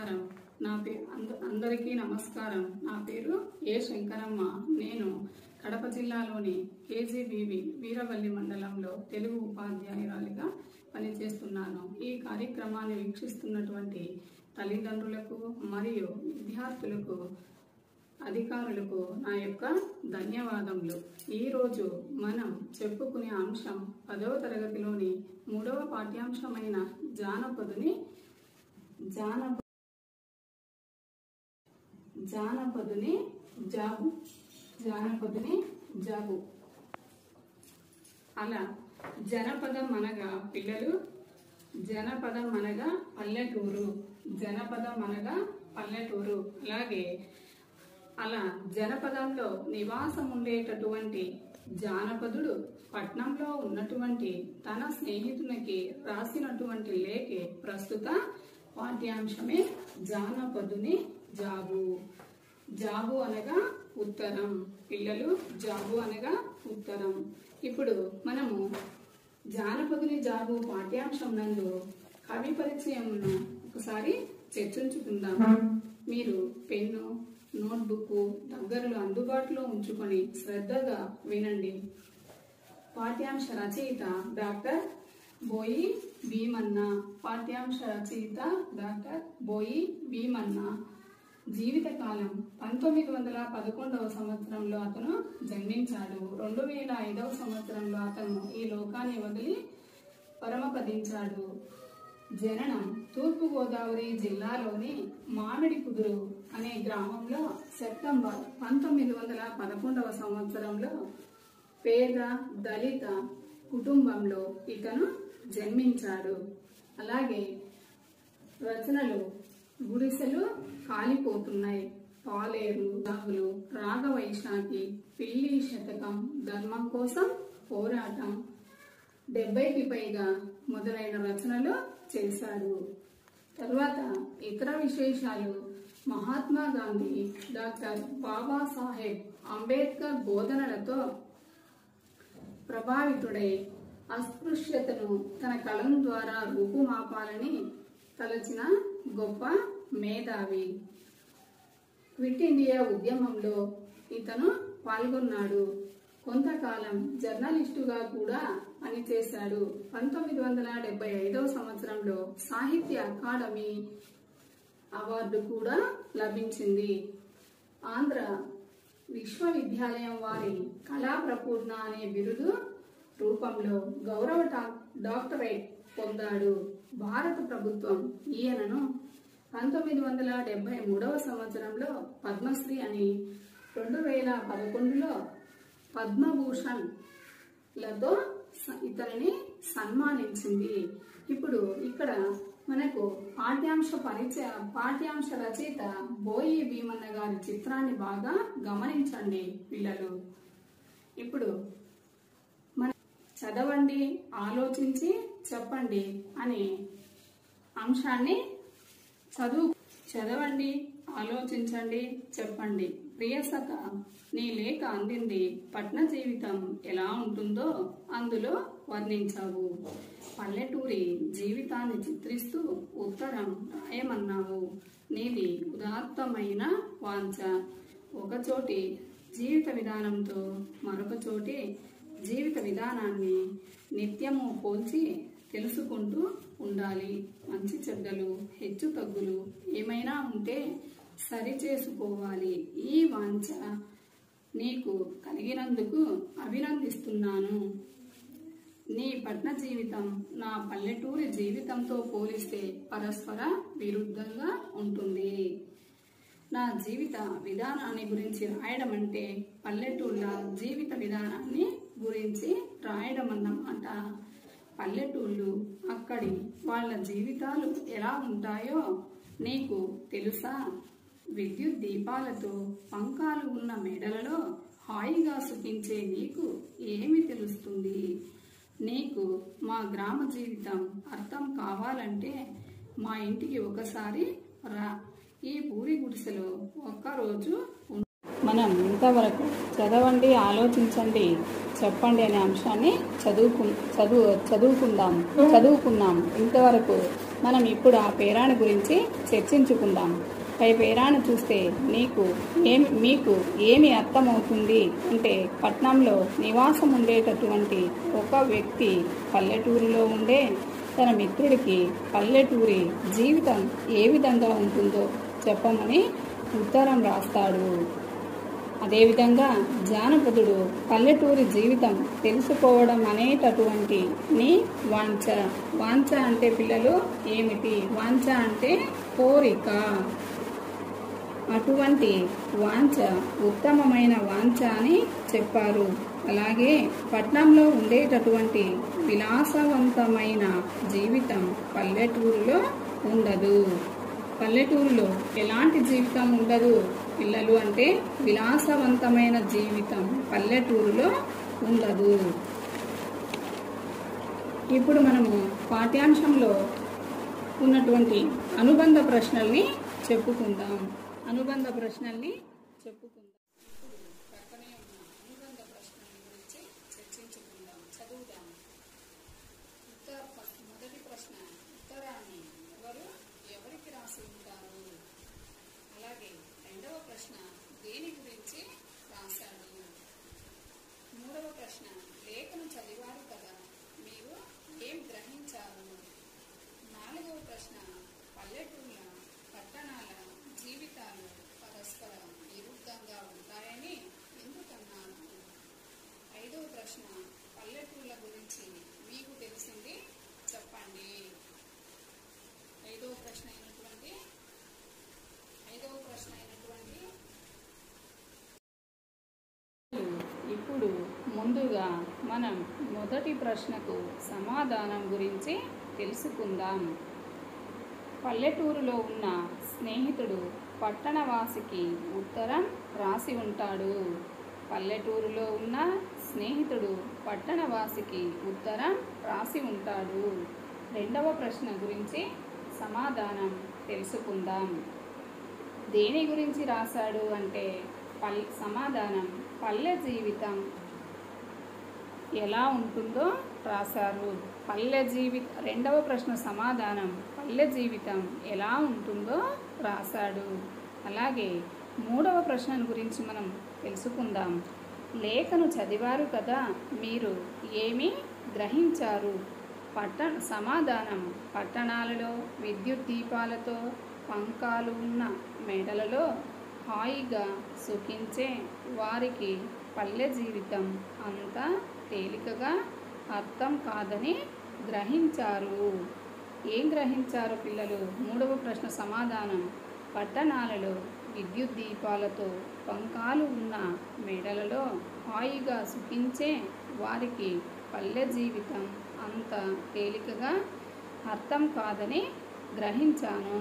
నమస్కారం నా పేరు అంద అందరికీ నమస్కారం నా పేరు ఏ శంకరమ్మ నేను కడప జిల్లాలోని కేజీబీవి వీరవల్లి మండలంలో తెలుగు ఉపాధ్యాయురాలిగా పనిచేస్తున్నాను ఈ కార్యక్రమాన్ని వీక్షిస్తున్నటువంటి తల్లిదండ్రులకు మరియు విద్యార్థులకు అధికారులకు నా యొక్క ధన్యవాదములు ఈరోజు మనం చెప్పుకునే అంశం పదవ తరగతిలోని మూడవ పాఠ్యాంశమైన జానపదుని జానప జానపదుని జాబు జానపదుని జాబు అలా జనపదం అనగా పిల్లలు జనపదం అనగా పల్లెటూరు జనపదం అనగా పల్లెటూరు అలాగే అలా జనపదంలో నివాసం ఉండేటటువంటి జానపదుడు పట్నంలో ఉన్నటువంటి తన స్నేహితునికి రాసినటువంటి లేఖే ప్రస్తుత పాఠ్యాంశమే జానపదుని జాబు జాబు అనగా ఉత్తరం పిల్లలు జాబు అనగా ఉత్తరం ఇప్పుడు మనము జానపదుని జాబు పాఠ్యాంశం నందు కవి పరిచయంను ఒకసారి చర్చించుకుందాం మీరు పెన్ను నోట్బుక్ దగ్గరలో అందుబాటులో ఉంచుకొని శ్రద్ధగా వినండి పాఠ్యాంశ రచయిత డాక్టర్ బోయి భీమన్న పాఠ్యాంశ రచయిత డాక్టర్ బోయి భీమన్న జీవితకాలం పంతొమ్మిది వందల పదకొండవ సంవత్సరంలో అతను జన్మించాడు రెండు వేల ఐదవ సంవత్సరంలో అతను ఈ లోకాన్ని వదిలి పరమపదించాడు జననం తూర్పుగోదావరి జిల్లాలోని మామిడి కుదురు అనే గ్రామంలో సెప్టెంబర్ పంతొమ్మిది వందల పదకొండవ సంవత్సరంలో పేద దళిత కుటుంబంలో ఇతను జన్మించాడు అలాగే రచనలు గుడిసెలు కాలిపోతున్నాయి పాలేరు రాగులు రాగవైశాఖి పిల్లి శతకం ధర్మం కోసం పోరాటం డెబ్బైకి పైగా మొదలైన రచనలు చేశాడు తర్వాత ఇతర విశేషాలు మహాత్మా గాంధీ డాక్టర్ బాబాసాహెబ్ అంబేద్కర్ బోధనలతో ప్రభావితుడై అస్పృశ్యతను తన కలం ద్వారా రూపుమాపాలని తలచిన గొప్ప మేధావి క్విట్ ఇండియా ఉద్యమంలో ఇతను పాల్గొన్నాడు కొంతకాలం జర్నలిస్టుగా కూడా పనిచేశాడు పంతొమ్మిది వందల డెబ్బై ఐదవ సంవత్సరంలో సాహిత్య అకాడమీ అవార్డు కూడా లభించింది ఆంధ్ర విశ్వవిద్యాలయం వారి కళా ప్రపూర్ణ అనే బిరుదు రూపంలో గౌరవ డా- డాక్టరేట్ పొందాడు భారత ప్రభుత్వం ఈయనను పంతొమ్మిది వందల డెబ్బై మూడవ సంవత్సరంలో పద్మశ్రీ అని రెండు వేల పదకొండులో పద్మభూషణ్ లతో స- ఇతనిని సన్మానించింది ఇప్పుడు ఇక్కడ మనకు పాఠ్యాంశ పరిచయ పాఠ్యాంశ రచయిత బోయి భీమన్న గారి చిత్రాన్ని బాగా గమనించండి పిల్లలు ఇప్పుడు మన చదవండి ఆలోచించి చెప్పండి అనే అంశాన్ని చదువు చదవండి ఆలోచించండి చెప్పండి ప్రియసత నీ లేఖ అందింది పట్న జీవితం ఎలా ఉంటుందో అందులో వర్ణించావు పల్లెటూరి జీవితాన్ని చిత్రిస్తూ ఉత్తరం రాయమన్నావు నీది ఉదాత్తమైన వాంఛ ఒకచోటి జీవిత విధానంతో మరొక చోటి జీవిత విధానాన్ని నిత్యము పోల్చి తెలుసుకుంటూ ఉండాలి మంచి చెడ్డలు హెచ్చు తగ్గులు ఏమైనా ఉంటే సరి చేసుకోవాలి ఈ వాంఛ నీకు కలిగినందుకు అభినందిస్తున్నాను నీ పట్న జీవితం నా పల్లెటూరి జీవితంతో పోలిస్తే పరస్పర విరుద్ధంగా ఉంటుంది నా జీవిత విధానాన్ని గురించి రాయడం అంటే పల్లెటూళ్ళ జీవిత విధానాన్ని గురించి రాయడం అన్నమాట పల్లెటూళ్ళు అక్కడి వాళ్ళ జీవితాలు ఎలా ఉంటాయో నీకు తెలుసా విద్యుత్ దీపాలతో పంకాలు ఉన్న మేడలలో హాయిగా సుఖించే నీకు ఏమి తెలుస్తుంది నీకు మా గ్రామ జీవితం అర్థం కావాలంటే మా ఇంటికి ఒకసారి రా ఈ పూరి గుడిసెలో ఒక్కరోజు ఉం- మనం ఇంతవరకు చదవండి ఆలోచించండి చెప్పండి అనే అంశాన్ని చదువుకు చదువు చదువుకుందాం చదువుకున్నాం ఇంతవరకు మనం ఇప్పుడు ఆ పేరాను గురించి చర్చించుకుందాం పై పేరాను చూస్తే నీకు ఏమి మీకు ఏమి అర్థమవుతుంది అంటే పట్నంలో నివాసం ఉండేటటువంటి ఒక వ్యక్తి పల్లెటూరులో ఉండే తన మిత్రుడికి పల్లెటూరి జీవితం ఏ విధంగా ఉంటుందో చెప్పమని ఉత్తరం రాస్తాడు అదేవిధంగా జానపదుడు పల్లెటూరి జీవితం తెలుసుకోవడం అనేటటువంటి నీ వాంఛ వాంఛ అంటే పిల్లలు ఏమిటి వాంఛ అంటే కోరిక అటువంటి వాంఛ ఉత్తమమైన వాంఛ అని చెప్పారు అలాగే పట్నంలో ఉండేటటువంటి విలాసవంతమైన జీవితం పల్లెటూరులో ఉండదు పల్లెటూరులో ఎలాంటి జీవితం ఉండదు పిల్లలు అంటే విలాసవంతమైన జీవితం పల్లెటూరులో ఉండదు ఇప్పుడు మనము పాఠ్యాంశంలో ఉన్నటువంటి అనుబంధ ప్రశ్నల్ని చెప్పుకుందాం అనుబంధ ప్రశ్నల్ని చెప్పుకుందాం ఇప్పుడు పక్కనే ఉన్న అనుబంధ ప్రశ్నల గురించి చర్చించుకుందాం చదువుదాం ఉత్తర మొదటి ప్రశ్న ఉత్తరాన్ని ఎవరు ఎవరికి రాసి ఉంటారు అలాగే రెండవ ప్రశ్న దేని గురించి రాశాడు మూడవ ప్రశ్న లేఖను చదివారు కదా మీరు ఏం గ్రహించారు నాలుగవ ప్రశ్న పల్లెటూళ్ళ పట్టణాల జీవితాలు పరస్పర విరుద్ధంగా ఉంటాయని ఎందుకన్నారు ఐదవ ప్రశ్న పల్లెటూళ్ళ గురించి మీకు తెలిసింది చెప్పండి ఐదవ ప్రశ్న అయినటువంటి ఐదవ ప్రశ్న అయినటువంటి ఇప్పుడు ముందుగా మనం మొదటి ప్రశ్నకు సమాధానం గురించి తెలుసుకుందాం పల్లెటూరులో ఉన్న స్నేహితుడు పట్టణవాసికి ఉత్తరం రాసి ఉంటాడు పల్లెటూరులో ఉన్న స్నేహితుడు పట్టణవాసికి ఉత్తరం రాసి ఉంటాడు రెండవ ప్రశ్న గురించి సమాధానం తెలుసుకుందాం దేని గురించి రాశాడు అంటే పల్ సమాధానం పల్లె జీవితం ఎలా ఉంటుందో రాశారు పల్లె జీవిత రెండవ ప్రశ్న సమాధానం పల్లె జీవితం ఎలా ఉంటుందో రాశాడు అలాగే మూడవ ప్రశ్న గురించి మనం తెలుసుకుందాం లేఖను చదివారు కదా మీరు ఏమి గ్రహించారు పట్టణ సమాధానం పట్టణాలలో విద్యుత్ దీపాలతో పంకాలు ఉన్న మేడలలో హాయిగా సుఖించే వారికి పల్లె జీవితం అంత తేలికగా అర్థం కాదని గ్రహించారు ఏం గ్రహించారు పిల్లలు మూడవ ప్రశ్న సమాధానం పట్టణాలలో విద్యుత్ దీపాలతో పంకాలు ఉన్న మేడలలో హాయిగా సుఖించే వారికి పల్లె జీవితం అంత తేలికగా అర్థం కాదని గ్రహించాను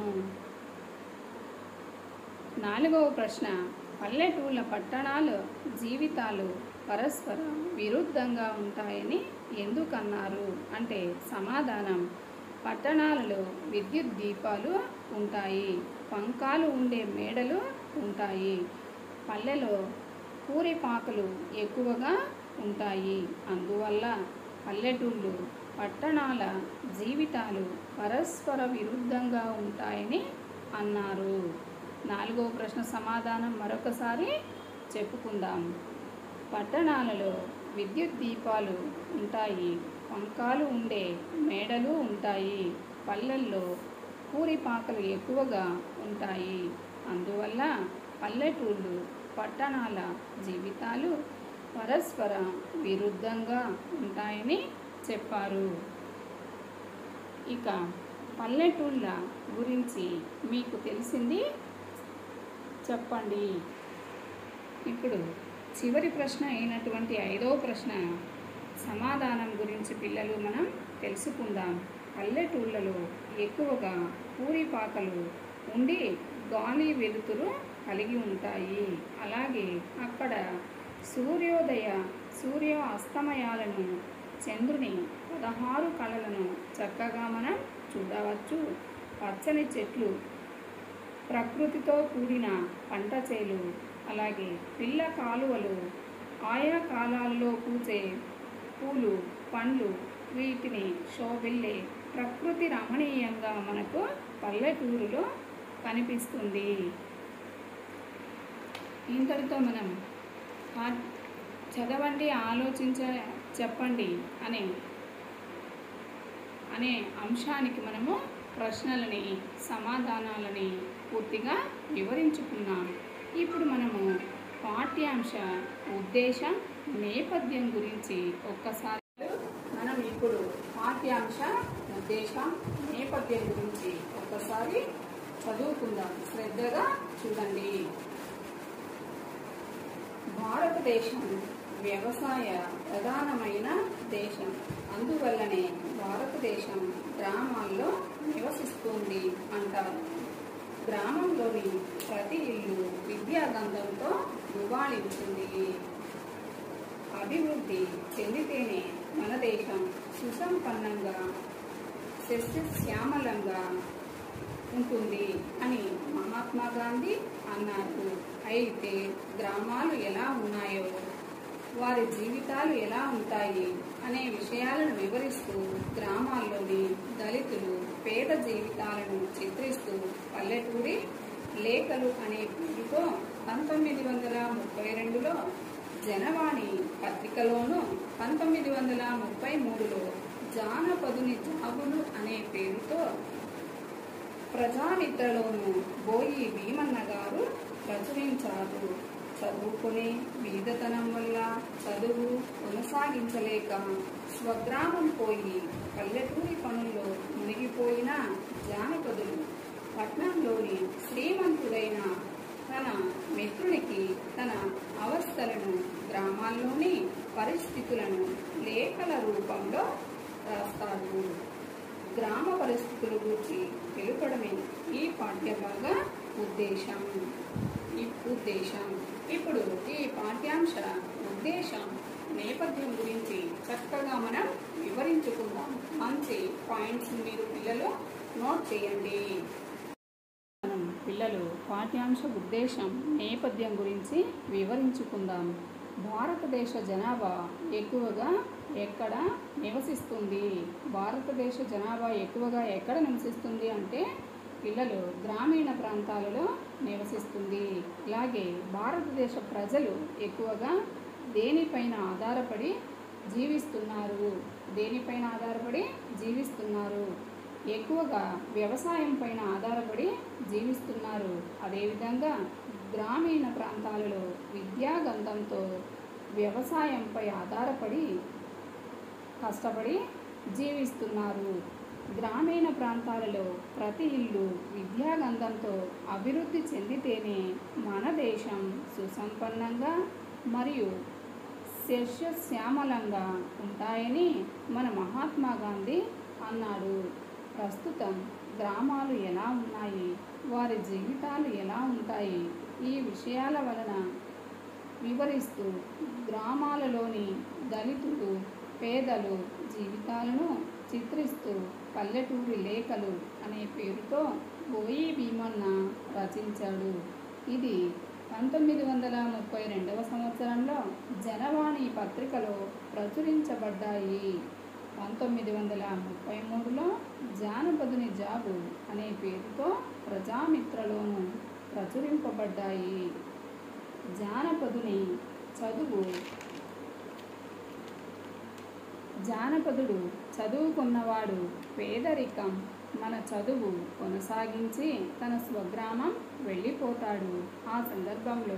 నాలుగవ ప్రశ్న పల్లెటూళ్ళ పట్టణాల జీవితాలు పరస్పర విరుద్ధంగా ఉంటాయని ఎందుకన్నారు అంటే సమాధానం పట్టణాలలో విద్యుత్ దీపాలు ఉంటాయి పంకాలు ఉండే మేడలు ఉంటాయి పల్లెలో పూరిపాకలు ఎక్కువగా ఉంటాయి అందువల్ల పల్లెటూళ్ళు పట్టణాల జీవితాలు పరస్పర విరుద్ధంగా ఉంటాయని అన్నారు నాలుగవ ప్రశ్న సమాధానం మరొకసారి చెప్పుకుందాం పట్టణాలలో విద్యుత్ దీపాలు ఉంటాయి పంకాలు ఉండే మేడలు ఉంటాయి పల్లెల్లో పూరిపాకలు ఎక్కువగా ఉంటాయి అందువల్ల పల్లెటూళ్ళు పట్టణాల జీవితాలు పరస్పర విరుద్ధంగా ఉంటాయని చెప్పారు ఇక పల్లెటూళ్ళ గురించి మీకు తెలిసింది చెప్పండి ఇప్పుడు చివరి ప్రశ్న అయినటువంటి ఐదవ ప్రశ్న సమాధానం గురించి పిల్లలు మనం తెలుసుకుందాం పల్లెటూళ్ళలో ఎక్కువగా పూరిపాకలు ఉండి గాలి వెలుతురు కలిగి ఉంటాయి అలాగే అక్కడ సూర్యోదయ సూర్య అస్తమయాలను చంద్రుని పదహారు కళలను చక్కగా మనం చూడవచ్చు పచ్చని చెట్లు ప్రకృతితో కూడిన పంట చేలు అలాగే పిల్ల కాలువలు ఆయా కాలాల్లో పూచే పూలు పండ్లు వీటిని శోభిల్లే ప్రకృతి రమణీయంగా మనకు పల్లెటూరులో కనిపిస్తుంది ఇంతటితో మనం ఆ- చదవండి ఆలోచించ చెప్పండి అనే అనే అంశానికి మనము ప్రశ్నలని సమాధానాలని పూర్తిగా వివరించుకున్నాం ఇప్పుడు మనము పాఠ్యాంశ ఉద్దేశం నేపథ్యం గురించి ఒక్కసారి మనం ఇప్పుడు పాఠ్యాంశ ఉద్దేశం నేపథ్యం గురించి ఒక్కసారి చదువుకుందాం శ్రద్ధగా చూడండి భారతదేశం వ్యవసాయ ప్రధానమైన దేశం అందువల్లనే భారతదేశం గ్రామాల్లో నివసిస్తుంది అంటారు గ్రామంలోని ప్రతి ఇల్లు విద్యాగంధంతో గుబాళించింది అభివృద్ధి చెందితేనే మన దేశం సుసంపన్నంగా సస్యశ్యామలంగా ఉంటుంది అని మహాత్మా గాంధీ అన్నారు అయితే గ్రామాలు ఎలా ఉన్నాయో వారి జీవితాలు ఎలా ఉంటాయి అనే విషయాలను వివరిస్తూ గ్రామాల్లోని దళితులు పేద జీవితాలను చిత్రిస్తూ పల్లెటూరి లేఖలు అనే పేరుతో పంతొమ్మిది వందల ముప్పై రెండులో జనవాణి పత్రికలోను పంతొమ్మిది వందల ముప్పై మూడులో జానపదుని జాబులు అనే పేరుతో ప్రజామిత్రలోను బోయి భీమన్న గారు ప్రచురించారు చదువుకునే బీదతనం వల్ల చదువు కొనసాగించలేక స్వగ్రామం పోయి పల్లెటూరి పనుల్లో మునిగిపోయిన జానపదులు పట్నంలోని శ్రీమంతుడైన తన మిత్రునికి తన అవస్థలను గ్రామాల్లోని పరిస్థితులను లేఖల రూపంలో రాస్తాడు గ్రామ పరిస్థితుల గురించి తెలుపడమే ఈ పాఠ్యభాగ ఉద్దేశం ఈ ఉద్దేశం ఇప్పుడు ఈ పాఠ్యాంశ ఉద్దేశం నేపథ్యం గురించి చక్కగా మనం వివరించుకుందాం మంచి పాయింట్స్ మీరు పిల్లలు నోట్ చేయండి మనం పిల్లలు పాఠ్యాంశ ఉద్దేశం నేపథ్యం గురించి వివరించుకుందాం భారతదేశ జనాభా ఎక్కువగా ఎక్కడ నివసిస్తుంది భారతదేశ జనాభా ఎక్కువగా ఎక్కడ నివసిస్తుంది అంటే పిల్లలు గ్రామీణ ప్రాంతాలలో నివసిస్తుంది అలాగే భారతదేశ ప్రజలు ఎక్కువగా దేనిపైన ఆధారపడి జీవిస్తున్నారు దేనిపైన ఆధారపడి జీవిస్తున్నారు ఎక్కువగా వ్యవసాయం పైన ఆధారపడి జీవిస్తున్నారు అదేవిధంగా గ్రామీణ ప్రాంతాలలో విద్యాగంధంతో వ్యవసాయంపై ఆధారపడి కష్టపడి జీవిస్తున్నారు గ్రామీణ ప్రాంతాలలో ప్రతి ఇల్లు విద్యాగంధంతో అభివృద్ధి చెందితేనే మన దేశం సుసంపన్నంగా మరియు శస్యశ్యామలంగా ఉంటాయని మన మహాత్మా గాంధీ అన్నాడు ప్రస్తుతం గ్రామాలు ఎలా ఉన్నాయి వారి జీవితాలు ఎలా ఉంటాయి ఈ విషయాల వలన వివరిస్తూ గ్రామాలలోని దళితులు పేదలు జీవితాలను చిత్రిస్తూ పల్లెటూరి లేఖలు అనే పేరుతో బోయి భీమన్న రచించాడు ఇది పంతొమ్మిది వందల ముప్పై రెండవ సంవత్సరంలో జనవాణి పత్రికలో ప్రచురించబడ్డాయి పంతొమ్మిది వందల ముప్పై మూడులో జానపదుని జాబు అనే పేరుతో ప్రజామిత్రలోను ప్రచురింపబడ్డాయి జానపదుని చదువు జానపదుడు చదువుకున్నవాడు పేదరికం మన చదువు కొనసాగించి తన స్వగ్రామం వెళ్ళిపోతాడు ఆ సందర్భంలో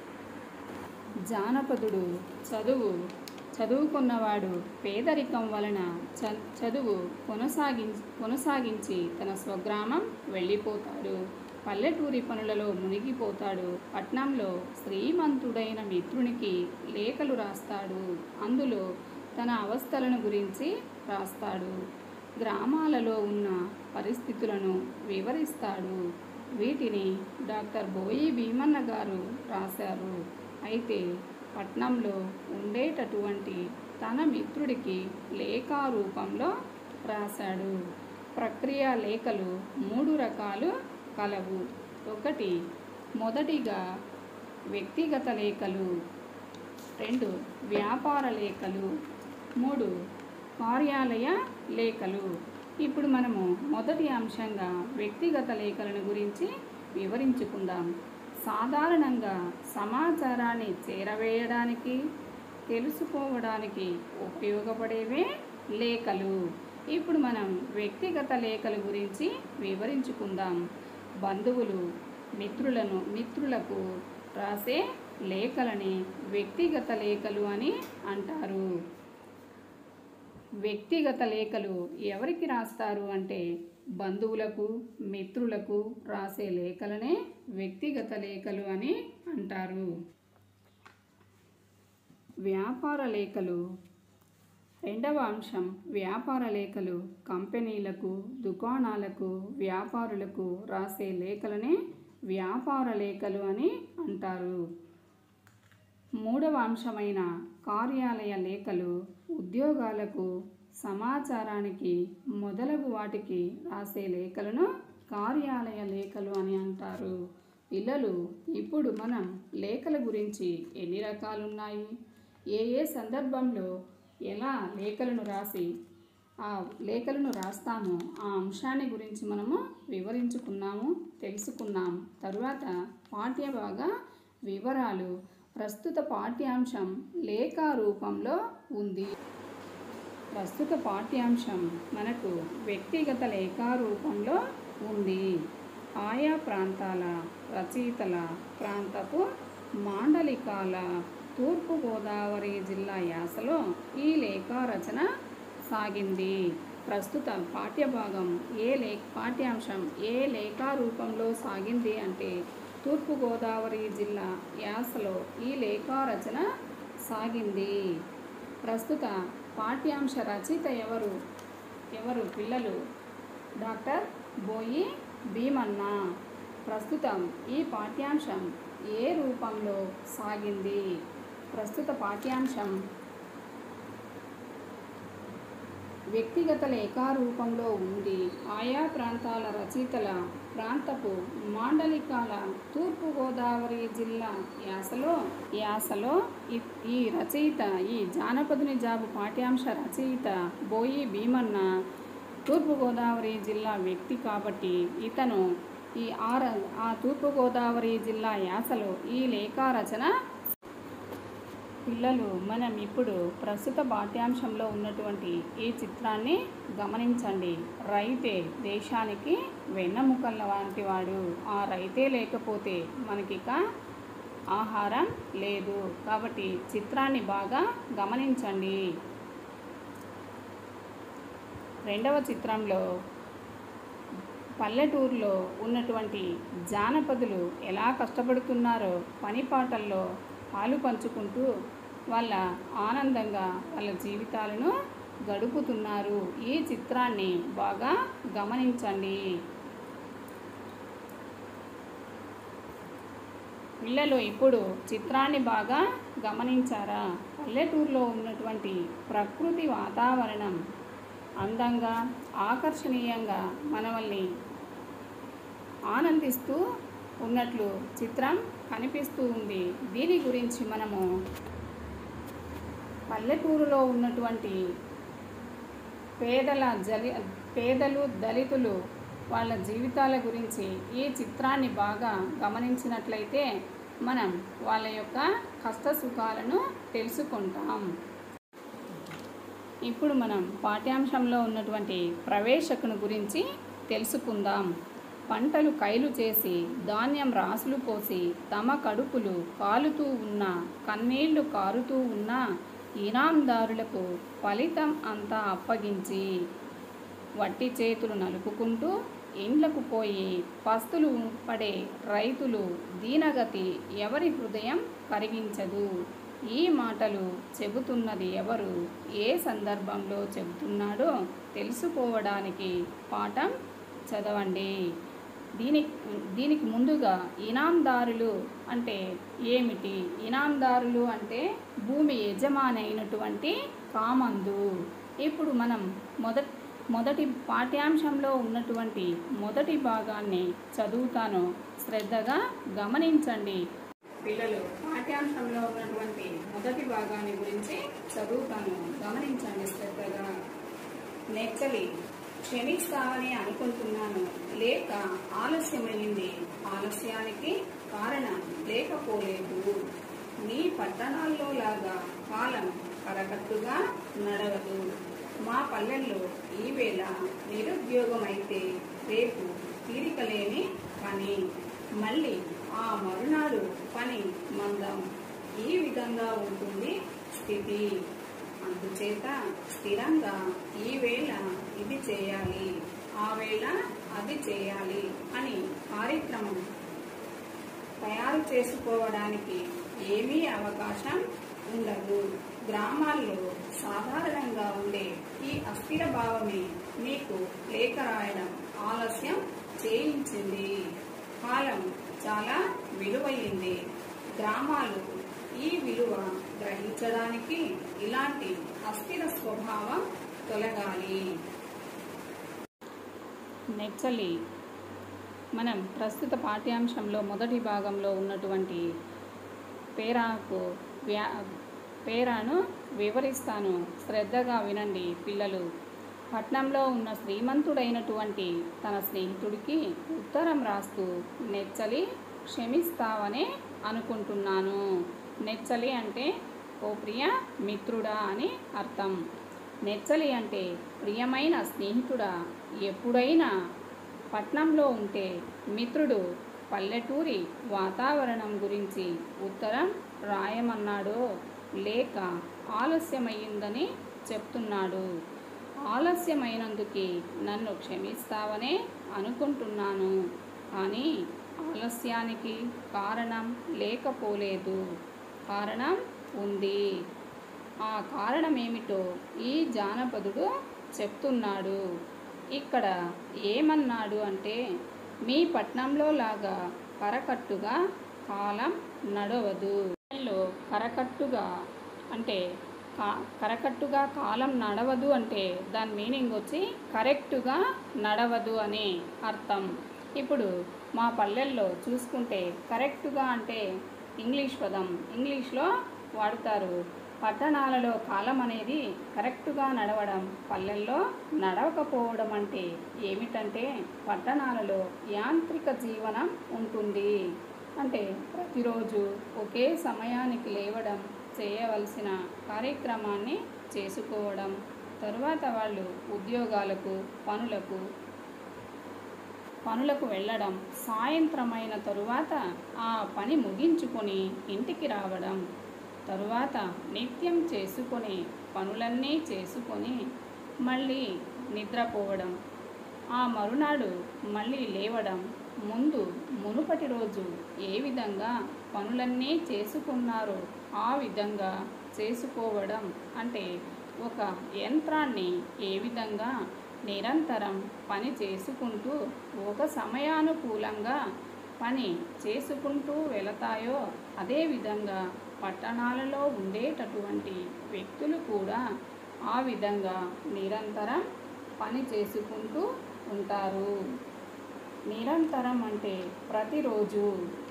జానపదుడు చదువు చదువుకున్నవాడు పేదరికం వలన చ చదువు కొనసాగించి కొనసాగించి తన స్వగ్రామం వెళ్ళిపోతాడు పల్లెటూరి పనులలో మునిగిపోతాడు పట్నంలో శ్రీమంతుడైన మిత్రునికి లేఖలు రాస్తాడు అందులో తన అవస్థలను గురించి రాస్తాడు గ్రామాలలో ఉన్న పరిస్థితులను వివరిస్తాడు వీటిని డాక్టర్ బోయి భీమన్న గారు రాశారు అయితే పట్నంలో ఉండేటటువంటి తన మిత్రుడికి లేఖా రూపంలో రాశాడు ప్రక్రియ లేఖలు మూడు రకాలు కలవు ఒకటి మొదటిగా వ్యక్తిగత లేఖలు రెండు వ్యాపార లేఖలు మూడు కార్యాలయ లేఖలు ఇప్పుడు మనము మొదటి అంశంగా వ్యక్తిగత లేఖలను గురించి వివరించుకుందాం సాధారణంగా సమాచారాన్ని చేరవేయడానికి తెలుసుకోవడానికి ఉపయోగపడేవే లేఖలు ఇప్పుడు మనం వ్యక్తిగత లేఖల గురించి వివరించుకుందాం బంధువులు మిత్రులను మిత్రులకు రాసే లేఖలని వ్యక్తిగత లేఖలు అని అంటారు వ్యక్తిగత లేఖలు ఎవరికి రాస్తారు అంటే బంధువులకు మిత్రులకు రాసే లేఖలనే వ్యక్తిగత లేఖలు అని అంటారు వ్యాపార లేఖలు రెండవ అంశం వ్యాపార లేఖలు కంపెనీలకు దుకాణాలకు వ్యాపారులకు రాసే లేఖలనే వ్యాపార లేఖలు అని అంటారు మూడవ అంశమైన కార్యాలయ లేఖలు ఉద్యోగాలకు సమాచారానికి మొదలగు వాటికి రాసే లేఖలను కార్యాలయ లేఖలు అని అంటారు పిల్లలు ఇప్పుడు మనం లేఖల గురించి ఎన్ని రకాలు ఉన్నాయి ఏ ఏ సందర్భంలో ఎలా లేఖలను రాసి ఆ లేఖలను రాస్తామో ఆ అంశాన్ని గురించి మనము వివరించుకున్నాము తెలుసుకున్నాం తరువాత పాఠ్యభాగ వివరాలు ప్రస్తుత పాఠ్యాంశం లేఖ రూపంలో ఉంది ప్రస్తుత పాఠ్యాంశం మనకు వ్యక్తిగత లేఖ రూపంలో ఉంది ఆయా ప్రాంతాల రచయితల ప్రాంతపు మాండలికాల తూర్పుగోదావరి జిల్లా యాసలో ఈ లేఖ రచన సాగింది ప్రస్తుతం పాఠ్యభాగం ఏ లే పాఠ్యాంశం ఏ లేఖ రూపంలో సాగింది అంటే తూర్పుగోదావరి జిల్లా యాసలో ఈ లేఖ రచన సాగింది ప్రస్తుత పాఠ్యాంశ రచయిత ఎవరు ఎవరు పిల్లలు డాక్టర్ బోయి భీమన్న ప్రస్తుతం ఈ పాఠ్యాంశం ఏ రూపంలో సాగింది ప్రస్తుత పాఠ్యాంశం వ్యక్తిగత లేఖా రూపంలో ఉంది ఆయా ప్రాంతాల రచయితల ప్రాంతపు మాండలికాల తూర్పుగోదావరి జిల్లా యాసలో యాసలో ఈ- ఈ రచయిత ఈ జానపదుని జాబు పాఠ్యాంశ రచయిత బోయి భీమన్న తూర్పుగోదావరి జిల్లా వ్యక్తి కాబట్టి ఇతను ఈ ఆర ఆ తూర్పుగోదావరి జిల్లా యాసలో ఈ లేఖా రచన పిల్లలు మనం ఇప్పుడు ప్రస్తుత పాఠ్యాంశంలో ఉన్నటువంటి ఈ చిత్రాన్ని గమనించండి రైతే దేశానికి వెన్నెముకల వంటి వాడు ఆ రైతే లేకపోతే మనకిక ఆహారం లేదు కాబట్టి చిత్రాన్ని బాగా గమనించండి రెండవ చిత్రంలో పల్లెటూరులో ఉన్నటువంటి జానపదులు ఎలా కష్టపడుతున్నారో పనిపాటల్లో పాలు పంచుకుంటూ వాళ్ళ ఆనందంగా వాళ్ళ జీవితాలను గడుపుతున్నారు ఈ చిత్రాన్ని బాగా గమనించండి పిల్లలు ఇప్పుడు చిత్రాన్ని బాగా గమనించారా పల్లెటూరులో ఉన్నటువంటి ప్రకృతి వాతావరణం అందంగా ఆకర్షణీయంగా మనల్ని ఆనందిస్తూ ఉన్నట్లు చిత్రం కనిపిస్తూ ఉంది దీని గురించి మనము పల్లెటూరులో ఉన్నటువంటి పేదల జలి పేదలు దళితులు వాళ్ళ జీవితాల గురించి ఈ చిత్రాన్ని బాగా గమనించినట్లయితే మనం వాళ్ళ యొక్క కష్ట సుఖాలను తెలుసుకుంటాం ఇప్పుడు మనం పాఠ్యాంశంలో ఉన్నటువంటి ప్రవేశకుని గురించి తెలుసుకుందాం పంటలు కైలు చేసి ధాన్యం రాసులు పోసి తమ కడుపులు కాలుతూ ఉన్న కన్నీళ్లు కారుతూ ఉన్న ఇనాందారులకు ఫలితం అంతా అప్పగించి వట్టి చేతులు నలుపుకుంటూ ఇండ్లకు పోయి పస్తులు పడే రైతులు దీనగతి ఎవరి హృదయం కరిగించదు ఈ మాటలు చెబుతున్నది ఎవరు ఏ సందర్భంలో చెబుతున్నాడో తెలుసుకోవడానికి పాఠం చదవండి దీనికి దీనికి ముందుగా ఇనాందారులు అంటే ఏమిటి ఇనాందారులు అంటే భూమి యజమాని అయినటువంటి కామందు ఇప్పుడు మనం మొదటి మొదటి పాఠ్యాంశంలో ఉన్నటువంటి మొదటి భాగాన్ని చదువుతాను శ్రద్ధగా గమనించండి పిల్లలు పాఠ్యాంశంలో ఉన్నటువంటి మొదటి భాగాన్ని గురించి చదువుతాను గమనించండి శ్రద్ధగా నెక్కలి క్షమిస్తావని అనుకుంటున్నాను లేక ఆలస్యమైంది ఆలస్యానికి కారణం లేకపోలేదు మీ పట్టణాల్లో లాగా కాలం కరకట్టుగా నడవదు మా పల్లెల్లో ఈవేళ నిరుద్యోగమైతే రేపు తీరికలేని పని మళ్ళీ ఆ మరునాడు పని మందం ఈ విధంగా ఉంటుంది స్థితి అందుచేత స్థిరంగా ఈ వేళ ఇది చేయాలి ఆ వేళ అది చేయాలి అని కార్యక్రమం తయారు చేసుకోవడానికి ఏమీ అవకాశం ఉండదు గ్రామాల్లో సాధారణంగా ఉండే ఈ అస్థిర భావమే మీకు లేఖ రాయడం ఆలస్యం చేయించింది కాలం చాలా విలువైంది గ్రామాలు ఈ విలువ గ్రహించడానికి ఇలాంటి అస్థిర స్వభావం తొలగాలి నెచ్చలి మనం ప్రస్తుత పాఠ్యాంశంలో మొదటి భాగంలో ఉన్నటువంటి పేరాకు వ్యా పేరాను వివరిస్తాను శ్రద్ధగా వినండి పిల్లలు పట్నంలో ఉన్న శ్రీమంతుడైనటువంటి తన స్నేహితుడికి ఉత్తరం రాస్తూ నెచ్చలి క్షమిస్తావనే అనుకుంటున్నాను నెచ్చలి అంటే ఓ ప్రియ మిత్రుడా అని అర్థం నెచ్చలి అంటే ప్రియమైన స్నేహితుడా ఎప్పుడైనా పట్నంలో ఉంటే మిత్రుడు పల్లెటూరి వాతావరణం గురించి ఉత్తరం రాయమన్నాడో లేక ఆలస్యమయ్యిందని చెప్తున్నాడు ఆలస్యమైనందుకు నన్ను క్షమిస్తావనే అనుకుంటున్నాను కానీ ఆలస్యానికి కారణం లేకపోలేదు కారణం ఉంది ఆ కారణం ఏమిటో ఈ జానపదుడు చెప్తున్నాడు ఇక్కడ ఏమన్నాడు అంటే మీ పట్నంలో లాగా కరకట్టుగా కాలం నడవదు లో కరకట్టుగా అంటే కా కరకట్టుగా కాలం నడవదు అంటే దాని మీనింగ్ వచ్చి కరెక్టుగా నడవదు అనే అర్థం ఇప్పుడు మా పల్లెల్లో చూసుకుంటే కరెక్టుగా అంటే ఇంగ్లీష్ పదం ఇంగ్లీష్లో వాడుతారు పట్టణాలలో కాలం అనేది కరెక్టుగా నడవడం పల్లెల్లో నడవకపోవడం అంటే ఏమిటంటే పట్టణాలలో యాంత్రిక జీవనం ఉంటుంది అంటే ప్రతిరోజు ఒకే సమయానికి లేవడం చేయవలసిన కార్యక్రమాన్ని చేసుకోవడం తరువాత వాళ్ళు ఉద్యోగాలకు పనులకు పనులకు వెళ్ళడం సాయంత్రమైన తరువాత ఆ పని ముగించుకొని ఇంటికి రావడం తరువాత నిత్యం చేసుకునే పనులన్నీ చేసుకొని మళ్ళీ నిద్రపోవడం ఆ మరునాడు మళ్ళీ లేవడం ముందు మునుపటి రోజు ఏ విధంగా పనులన్నీ చేసుకున్నారో ఆ విధంగా చేసుకోవడం అంటే ఒక యంత్రాన్ని ఏ విధంగా నిరంతరం పని చేసుకుంటూ ఒక సమయానుకూలంగా పని చేసుకుంటూ వెళతాయో అదేవిధంగా పట్టణాలలో ఉండేటటువంటి వ్యక్తులు కూడా ఆ విధంగా నిరంతరం పని చేసుకుంటూ ఉంటారు నిరంతరం అంటే ప్రతిరోజు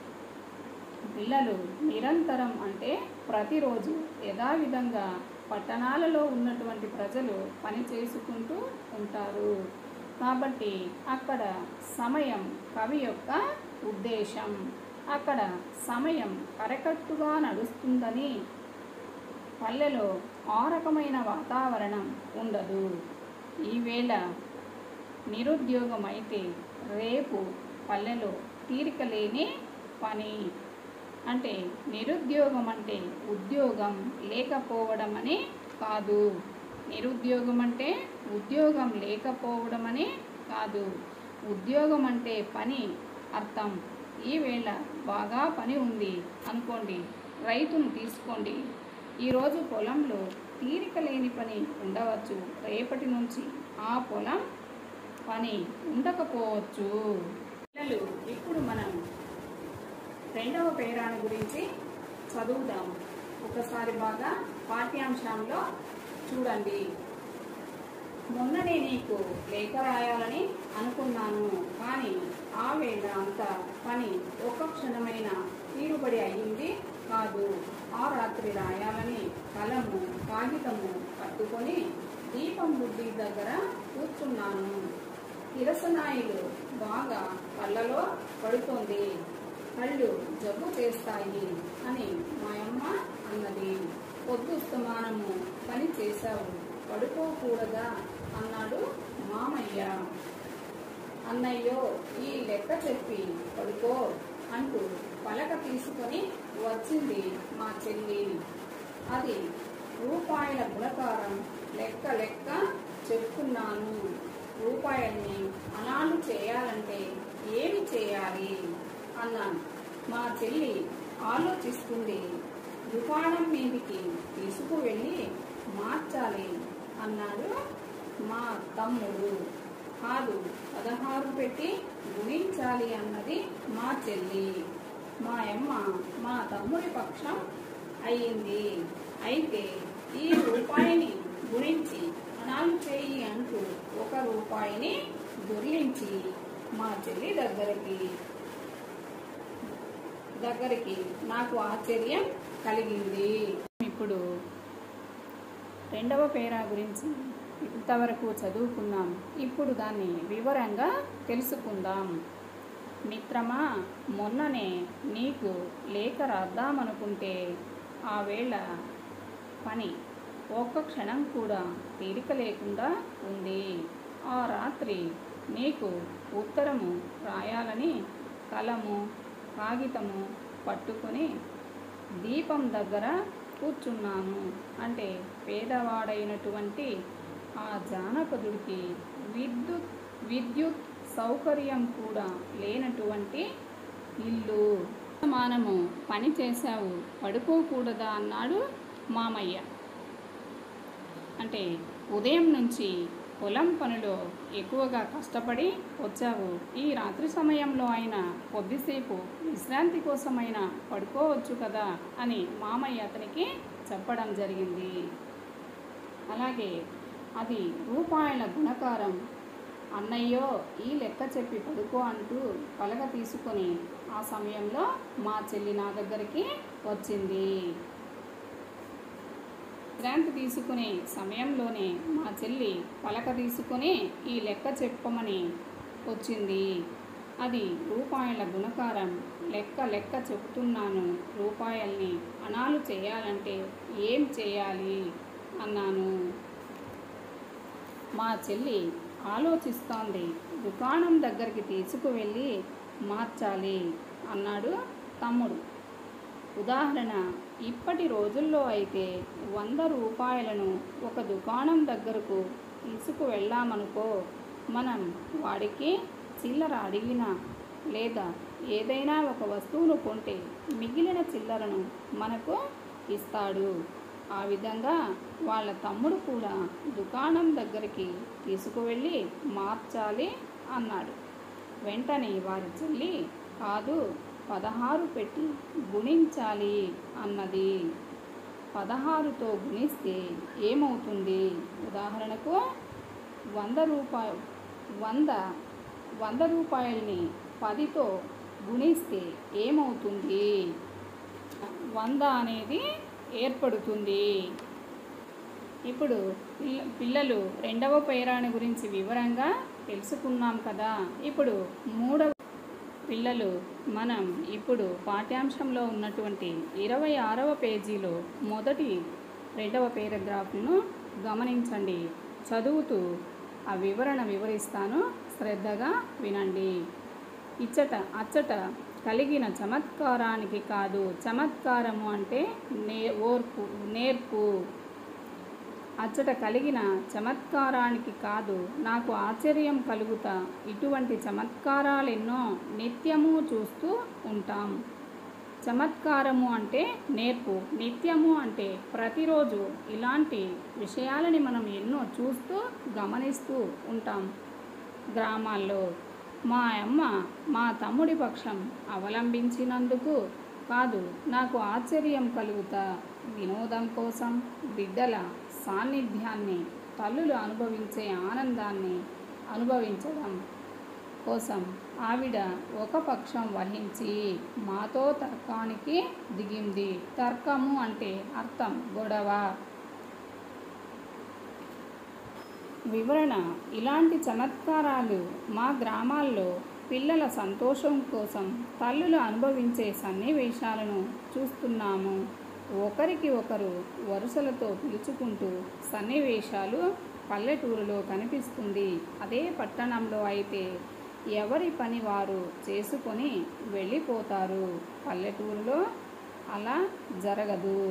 పిల్లలు నిరంతరం అంటే ప్రతిరోజు యథావిధంగా పట్టణాలలో ఉన్నటువంటి ప్రజలు పని చేసుకుంటూ ఉంటారు కాబట్టి అక్కడ సమయం కవి యొక్క ఉద్దేశం అక్కడ సమయం కరకట్టుగా నడుస్తుందని పల్లెలో ఆ రకమైన వాతావరణం ఉండదు ఈవేళ నిరుద్యోగం అయితే రేపు పల్లెలో తీరిక లేని పని అంటే నిరుద్యోగం అంటే ఉద్యోగం లేకపోవడం అని కాదు నిరుద్యోగం అంటే ఉద్యోగం లేకపోవడం అని కాదు ఉద్యోగం అంటే పని అర్థం ఈవేళ బాగా పని ఉంది అనుకోండి రైతును తీసుకోండి ఈరోజు పొలంలో తీరిక లేని పని ఉండవచ్చు రేపటి నుంచి ఆ పొలం పని ఉండకపోవచ్చు పిల్లలు ఇప్పుడు మనం రెండవ పేరాను గురించి చదువుదాం ఒకసారి బాగా పాఠ్యాంశంలో చూడండి మొన్ననే నీకు లేఖ రాయాలని అనుకున్నాను కానీ ఆ వేళ అంత పని ఒక్క క్షణమైన తీరుబడి అయ్యింది కాదు ఆ రాత్రి రాయాలని కలము కాగితము పట్టుకొని దీపం బుడ్డి దగ్గర కూర్చున్నాను కిరసనాయిలు బాగా కళ్ళలో పడుతోంది కళ్ళు జబ్బు చేస్తాయి అని మా అమ్మ అన్నది పొద్దు స్తమానము పని చేశావు పడుకోకూడదా అన్నాడు మామయ్య అన్నయ్యో ఈ లెక్క చెప్పి పడుకో అంటూ పలక తీసుకొని వచ్చింది మా చెల్లి అది రూపాయల గుణకారం లెక్క లెక్క చెప్తున్నాను రూపాయల్ని అనాలు చేయాలంటే ఏమి చేయాలి అన్నాను మా చెల్లి ఆలోచిస్తుంది దుకాణం మీదికి తీసుకువెళ్ళి మార్చాలి అన్నాడు మా తమ్ముడు కాదు పదహారు పెట్టి గుణించాలి అన్నది మా చెల్లి మా అమ్మ మా తమ్ముడి పక్షం అయ్యింది అయితే ఈ రూపాయిని గుణించి అనాలు చేయి అంటూ ఒక రూపాయిని దొర్లించి మా చెల్లి దగ్గరికి దగ్గరికి నాకు ఆశ్చర్యం కలిగింది ఇప్పుడు రెండవ పేరా గురించి ఇంతవరకు చదువుకున్నాం ఇప్పుడు దాన్ని వివరంగా తెలుసుకుందాం మిత్రమా మొన్ననే నీకు లేఖ రాద్దామనుకుంటే ఆ వేళ పని ఒక్క క్షణం కూడా తీరిక లేకుండా ఉంది ఆ రాత్రి నీకు ఉత్తరము రాయాలని కలము కాగితము పట్టుకొని దీపం దగ్గర కూర్చున్నాను అంటే పేదవాడైనటువంటి ఆ జానపదుడికి విద్యుత్ విద్యుత్ సౌకర్యం కూడా లేనటువంటి ఇల్లు మానము పని చేశావు పడుకోకూడదా అన్నాడు మామయ్య అంటే ఉదయం నుంచి పొలం పనిలో ఎక్కువగా కష్టపడి వచ్చావు ఈ రాత్రి సమయంలో అయినా కొద్దిసేపు విశ్రాంతి కోసమైనా పడుకోవచ్చు కదా అని మామయ్య అతనికి చెప్పడం జరిగింది అలాగే అది రూపాయల గుణకారం అన్నయ్యో ఈ లెక్క చెప్పి పడుకో అంటూ పలక తీసుకొని ఆ సమయంలో మా చెల్లి నా దగ్గరికి వచ్చింది విశ్రాంతి తీసుకునే సమయంలోనే మా చెల్లి పలక తీసుకొని ఈ లెక్క చెప్పమని వచ్చింది అది రూపాయల గుణకారం లెక్క లెక్క చెప్తున్నాను రూపాయల్ని అనాలు చేయాలంటే ఏం చేయాలి అన్నాను మా చెల్లి ఆలోచిస్తోంది దుకాణం దగ్గరికి తీసుకువెళ్ళి మార్చాలి అన్నాడు తమ్ముడు ఉదాహరణ ఇప్పటి రోజుల్లో అయితే వంద రూపాయలను ఒక దుకాణం దగ్గరకు తీసుకువెళ్ళామనుకో మనం వాడికి చిల్లర అడిగినా లేదా ఏదైనా ఒక వస్తువును కొంటే మిగిలిన చిల్లరను మనకు ఇస్తాడు ఆ విధంగా వాళ్ళ తమ్ముడు కూడా దుకాణం దగ్గరికి తీసుకువెళ్ళి మార్చాలి అన్నాడు వెంటనే వారి చెల్లి కాదు పదహారు పెట్టి గుణించాలి అన్నది పదహారుతో గుణిస్తే ఏమవుతుంది ఉదాహరణకు వంద రూపాయ వంద వంద రూపాయల్ని పదితో గుణిస్తే ఏమవుతుంది వంద అనేది ఏర్పడుతుంది ఇప్పుడు పిల్ల పిల్లలు రెండవ పేరాని గురించి వివరంగా తెలుసుకున్నాం కదా ఇప్పుడు మూడవ పిల్లలు మనం ఇప్పుడు పాఠ్యాంశంలో ఉన్నటువంటి ఇరవై ఆరవ పేజీలో మొదటి రెండవ పేరాగ్రాఫ్ను గమనించండి చదువుతూ ఆ వివరణ వివరిస్తాను శ్రద్ధగా వినండి ఇచ్చట అచ్చట కలిగిన చమత్కారానికి కాదు చమత్కారము అంటే నే ఓర్పు నేర్పు అచ్చట కలిగిన చమత్కారానికి కాదు నాకు ఆశ్చర్యం కలుగుతా ఇటువంటి చమత్కారాలెన్నో నిత్యము చూస్తూ ఉంటాం చమత్కారము అంటే నేర్పు నిత్యము అంటే ప్రతిరోజు ఇలాంటి విషయాలని మనం ఎన్నో చూస్తూ గమనిస్తూ ఉంటాం గ్రామాల్లో మా అమ్మ మా తమ్ముడి పక్షం అవలంబించినందుకు కాదు నాకు ఆశ్చర్యం కలుగుతా వినోదం కోసం బిడ్డల సాన్నిధ్యాన్ని తల్లులు అనుభవించే ఆనందాన్ని అనుభవించడం కోసం ఆవిడ ఒక పక్షం వహించి మాతో తర్కానికి దిగింది తర్కము అంటే అర్థం గొడవ వివరణ ఇలాంటి చమత్కారాలు మా గ్రామాల్లో పిల్లల సంతోషం కోసం తల్లులు అనుభవించే సన్నివేశాలను చూస్తున్నాము ఒకరికి ఒకరు వరుసలతో పిలుచుకుంటూ సన్నివేశాలు పల్లెటూరులో కనిపిస్తుంది అదే పట్టణంలో అయితే ఎవరి పని వారు చేసుకొని వెళ్ళిపోతారు పల్లెటూరులో అలా జరగదు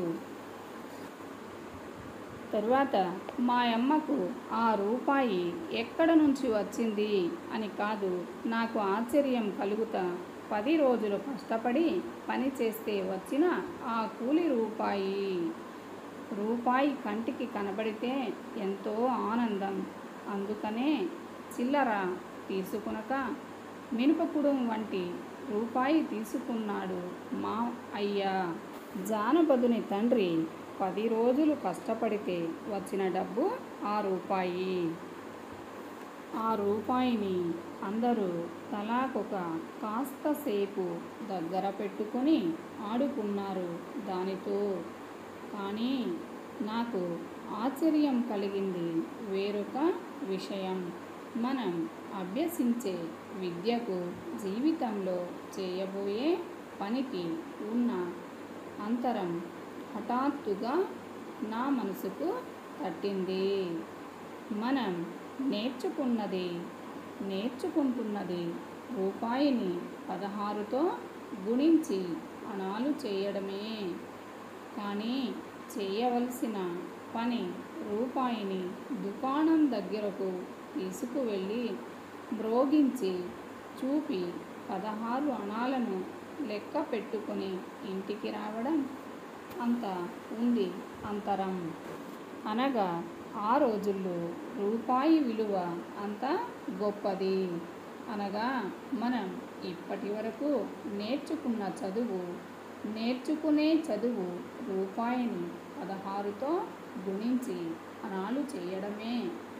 తరువాత మా అమ్మకు ఆ రూపాయి ఎక్కడ నుంచి వచ్చింది అని కాదు నాకు ఆశ్చర్యం కలుగుతా పది రోజులు కష్టపడి పని చేస్తే వచ్చిన ఆ కూలి రూపాయి రూపాయి కంటికి కనబడితే ఎంతో ఆనందం అందుకనే చిల్లర తీసుకునక మినపకుడం వంటి రూపాయి తీసుకున్నాడు మా అయ్య జానపదుని తండ్రి పది రోజులు కష్టపడితే వచ్చిన డబ్బు ఆ రూపాయి ఆ రూపాయిని అందరూ తలాకొక కాస్త సేపు దగ్గర పెట్టుకొని ఆడుకున్నారు దానితో కానీ నాకు ఆశ్చర్యం కలిగింది వేరొక విషయం మనం అభ్యసించే విద్యకు జీవితంలో చేయబోయే పనికి ఉన్న అంతరం హఠాత్తుగా నా మనసుకు తట్టింది మనం నేర్చుకున్నది నేర్చుకుంటున్నది రూపాయిని పదహారుతో గుణించి అణాలు చేయడమే కానీ చేయవలసిన పని రూపాయిని దుకాణం దగ్గరకు తీసుకువెళ్ళి మ్రోగించి చూపి పదహారు అణాలను లెక్క పెట్టుకొని ఇంటికి రావడం అంత ఉంది అంతరం అనగా ఆ రోజుల్లో రూపాయి విలువ అంత గొప్పది అనగా మనం ఇప్పటి వరకు నేర్చుకున్న చదువు నేర్చుకునే చదువు రూపాయిని పదహారుతో గుణించి అనాలు చేయడమే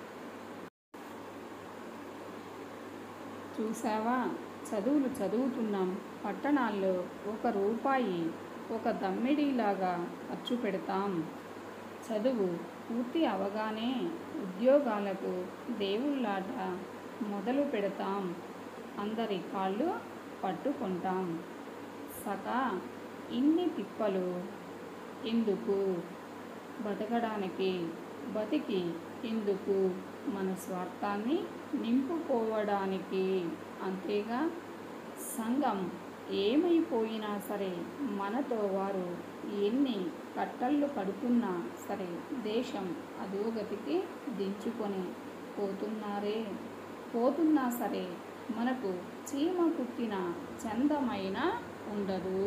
చూసావా చదువులు చదువుతున్నాం పట్టణాల్లో ఒక రూపాయి ఒక దమ్మిడిలాగా ఖర్చు పెడతాం చదువు పూర్తి అవగానే ఉద్యోగాలకు దేవుళ్ళాట మొదలు పెడతాం అందరి కాళ్ళు పట్టుకుంటాం సకా ఇన్ని తిప్పలు ఎందుకు బతకడానికి బతికి ఎందుకు మన స్వార్థాన్ని నింపుకోవడానికి అంతేగా సంఘం ఏమైపోయినా సరే మనతో వారు ఎన్ని కట్టళ్ళు కడుతున్నా సరే దేశం అధోగతికి దించుకొని పోతున్నారే పోతున్నా సరే మనకు చీమ పుట్టిన చందమైన ఉండదు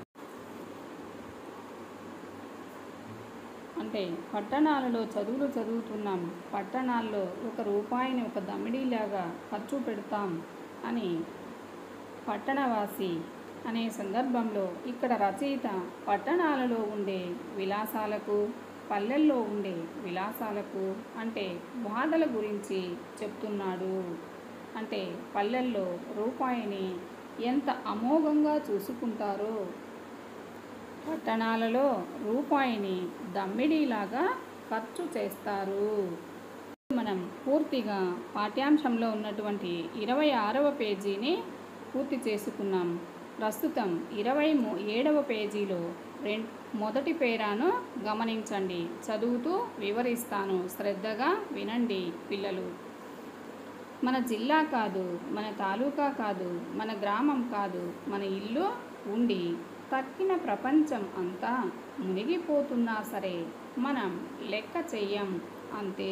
అంటే పట్టణాలలో చదువులు చదువుతున్నాం పట్టణాల్లో ఒక రూపాయిని ఒక దమిడీలాగా ఖర్చు పెడతాం అని పట్టణవాసి అనే సందర్భంలో ఇక్కడ రచయిత పట్టణాలలో ఉండే విలాసాలకు పల్లెల్లో ఉండే విలాసాలకు అంటే బాధల గురించి చెప్తున్నాడు అంటే పల్లెల్లో రూపాయిని ఎంత అమోఘంగా చూసుకుంటారో పట్టణాలలో రూపాయిని దమ్మిడీలాగా ఖర్చు చేస్తారు మనం పూర్తిగా పాఠ్యాంశంలో ఉన్నటువంటి ఇరవై ఆరవ పేజీని పూర్తి చేసుకున్నాం ప్రస్తుతం ఇరవై ము- ఏడవ పేజీలో రెం మొదటి పేరాను గమనించండి చదువుతూ వివరిస్తాను శ్రద్ధగా వినండి పిల్లలు మన జిల్లా కాదు మన తాలూకా కాదు మన గ్రామం కాదు మన ఇల్లు ఉండి తక్కిన ప్రపంచం అంతా మునిగిపోతున్నా సరే మనం లెక్క చెయ్యం అంతే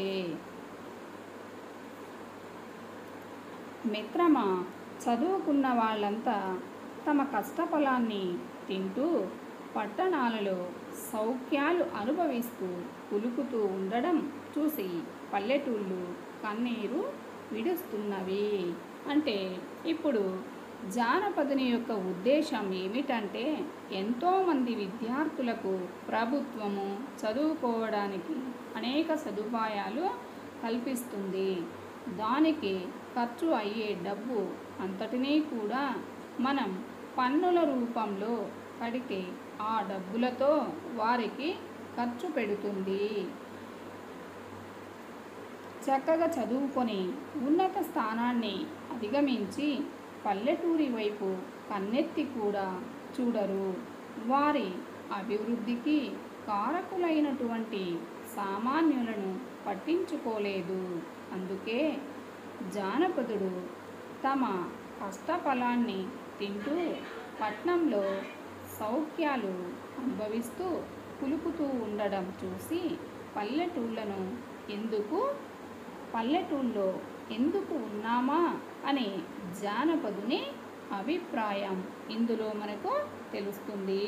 మిత్రమా చదువుకున్న వాళ్ళంతా తమ కష్టఫలాన్ని తింటూ పట్టణాలలో సౌఖ్యాలు అనుభవిస్తూ కులుకుతూ ఉండడం చూసి పల్లెటూళ్ళు కన్నీరు విడుస్తున్నవి అంటే ఇప్పుడు జానపదుని యొక్క ఉద్దేశం ఏమిటంటే ఎంతోమంది విద్యార్థులకు ప్రభుత్వము చదువుకోవడానికి అనేక సదుపాయాలు కల్పిస్తుంది దానికి ఖర్చు అయ్యే డబ్బు అంతటినీ కూడా మనం పన్నుల రూపంలో కడితే ఆ డబ్బులతో వారికి ఖర్చు పెడుతుంది చక్కగా చదువుకొని ఉన్నత స్థానాన్ని అధిగమించి పల్లెటూరి వైపు కన్నెత్తి కూడా చూడరు వారి అభివృద్ధికి కారకులైనటువంటి సామాన్యులను పట్టించుకోలేదు అందుకే జానపదుడు తమ కష్టఫలాన్ని తింటూ పట్నంలో సౌఖ్యాలు అనుభవిస్తూ కులుకుతూ ఉండడం చూసి పల్లెటూళ్ళను ఎందుకు పల్లెటూళ్ళలో ఎందుకు ఉన్నామా అనే జానపదుని అభిప్రాయం ఇందులో మనకు తెలుస్తుంది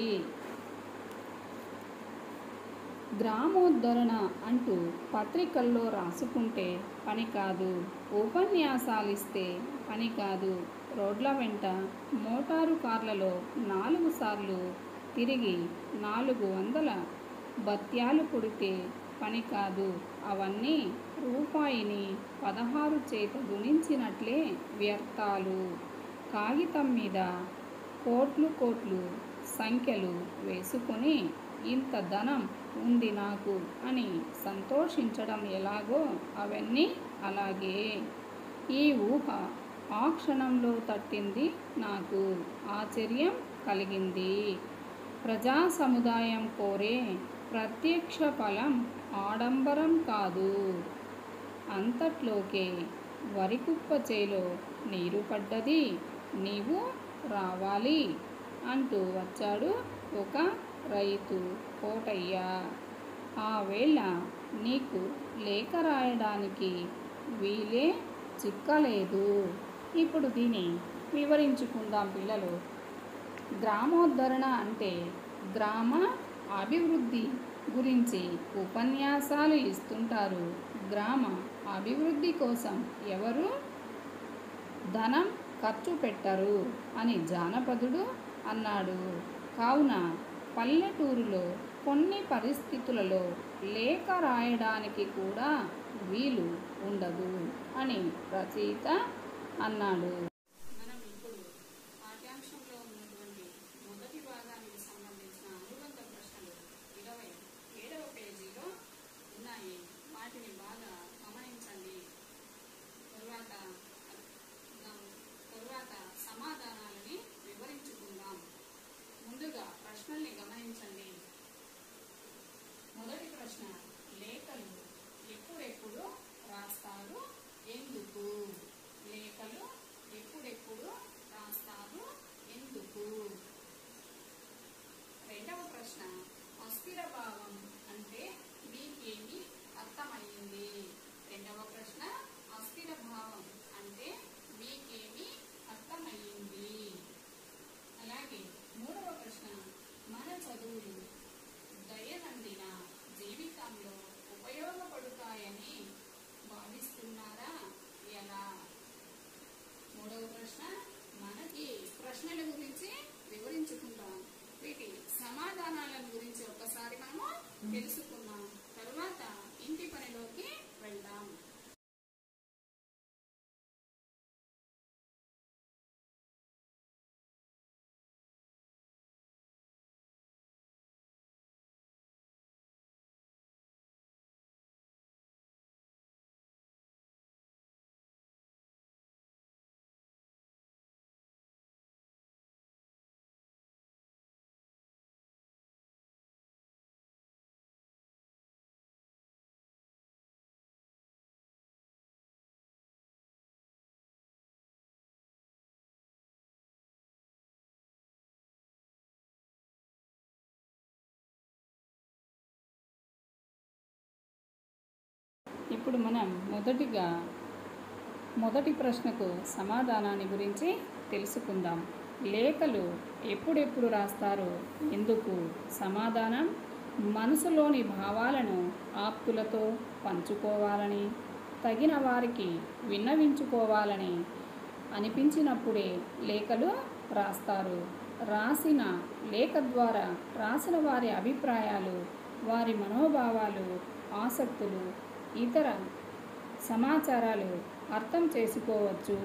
గ్రామోద్ధరణ అంటూ పత్రికల్లో రాసుకుంటే పని కాదు ఉపన్యాసాలు ఇస్తే పని కాదు రోడ్ల వెంట మోటారు కార్లలో నాలుగు సార్లు తిరిగి నాలుగు వందల బత్యాలు కొడితే పని కాదు అవన్నీ రూపాయిని పదహారు చేత గుణించినట్లే వ్యర్థాలు కాగితం మీద కోట్లు కోట్లు సంఖ్యలు వేసుకొని ఇంత ధనం ఉంది నాకు అని సంతోషించడం ఎలాగో అవన్నీ అలాగే ఈ ఊహ ఆ క్షణంలో తట్టింది నాకు ఆశ్చర్యం కలిగింది ప్రజా సముదాయం కోరే ప్రత్యక్ష ఫలం ఆడంబరం కాదు అంతట్లోకే వరికుప్ప చేలో నీరు పడ్డది నీవు రావాలి అంటూ వచ్చాడు ఒక రైతు కోటయ్య ఆ వేళ నీకు లేఖ రాయడానికి వీలే చిక్కలేదు ఇప్పుడు దీన్ని వివరించుకుందాం పిల్లలు గ్రామోద్ధరణ అంటే గ్రామ అభివృద్ధి గురించి ఉపన్యాసాలు ఇస్తుంటారు గ్రామ అభివృద్ధి కోసం ఎవరు ధనం ఖర్చు పెట్టరు అని జానపదుడు అన్నాడు కావున పల్లెటూరులో కొన్ని పరిస్థితులలో లేఖ రాయడానికి కూడా వీలు ఉండదు అని రచయిత అన్నాడు మనం ఇప్పుడు పాఠ్యాంశంలో ఉన్నటువంటి మొదటి భాగానికి సంబంధించిన అనుబంధ ప్రశ్నలు ఇరవై ఏడవ పేజీలో ఉన్నాయి వాటిని బాగా గమనించండి తరువాత తరువాత సమాధానాలని వివరించుకుందాం ముందుగా ప్రశ్నల్ని గమనించండి మొదటి ప్రశ్న లేఖలు ఎప్పుడెప్పుడు రాస్తారు ఎందుకు లేఖలు ఎప్పుడెప్పుడు రాస్తారు ఎందుకు రెండవ ప్రశ్న అస్థిర భావం అంటే మీకేమి అర్థమయ్యింది రెండవ ప్రశ్న అస్థిర భావం అంటే మీకేమి అర్థమయ్యింది అలాగే మూడవ ప్రశ్న మన చదువులు దైనందిన జీవితంలో ఉపయోగపడతాయని భావిస్తున్నారా ఎలా మూడవ ప్రశ్న మనకి ప్రశ్నల గురించి వివరించుకుంటాం వీటి సమాధానాలను గురించి ఒకసారి మనము తెలుసుకున్నాం తరువాత ఇంటి పనిలోకి వెళ్దాం ఇప్పుడు మనం మొదటిగా మొదటి ప్రశ్నకు సమాధానాన్ని గురించి తెలుసుకుందాం లేఖలు ఎప్పుడెప్పుడు రాస్తారు ఎందుకు సమాధానం మనసులోని భావాలను ఆప్తులతో పంచుకోవాలని తగిన వారికి విన్నవించుకోవాలని అనిపించినప్పుడే లేఖలు రాస్తారు రాసిన లేఖ ద్వారా రాసిన వారి అభిప్రాయాలు వారి మనోభావాలు ఆసక్తులు ఇతర సమాచారాలు అర్థం చేసుకోవచ్చు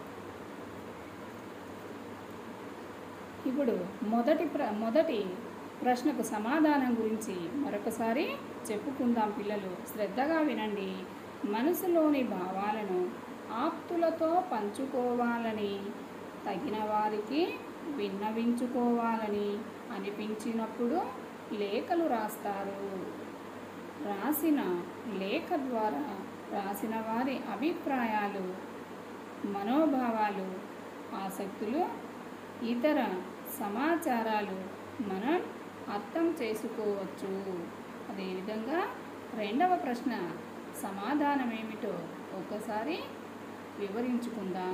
ఇప్పుడు మొదటి ప్ర మొదటి ప్రశ్నకు సమాధానం గురించి మరొకసారి చెప్పుకుందాం పిల్లలు శ్రద్ధగా వినండి మనసులోని భావాలను ఆప్తులతో పంచుకోవాలని తగిన వారికి విన్నవించుకోవాలని అనిపించినప్పుడు లేఖలు రాస్తారు రాసిన లేఖ ద్వారా రాసిన వారి అభిప్రాయాలు మనోభావాలు ఆసక్తులు ఇతర సమాచారాలు మనం అర్థం చేసుకోవచ్చు అదేవిధంగా రెండవ ప్రశ్న సమాధానం ఏమిటో ఒకసారి వివరించుకుందాం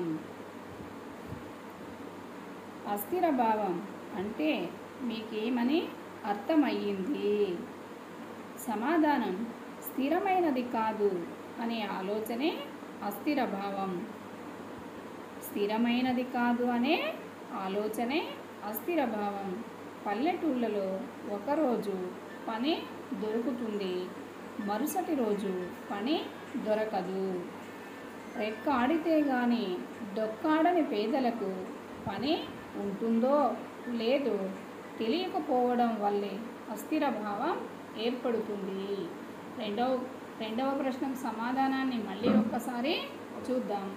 అస్థిర భావం అంటే మీకేమని అర్థమయ్యింది సమాధానం స్థిరమైనది కాదు అనే ఆలోచనే అస్థిర భావం స్థిరమైనది కాదు అనే ఆలోచనే అస్థిర భావం పల్లెటూళ్ళలో ఒకరోజు పని దొరుకుతుంది మరుసటి రోజు పని దొరకదు రెక్క ఆడితే గాని డొక్కాడని పేదలకు పని ఉంటుందో లేదో తెలియకపోవడం వల్లే అస్థిర భావం ఏర్పడుతుంది రెండవ రెండవ ప్రశ్నకు సమాధానాన్ని మళ్ళీ ఒక్కసారి చూద్దాం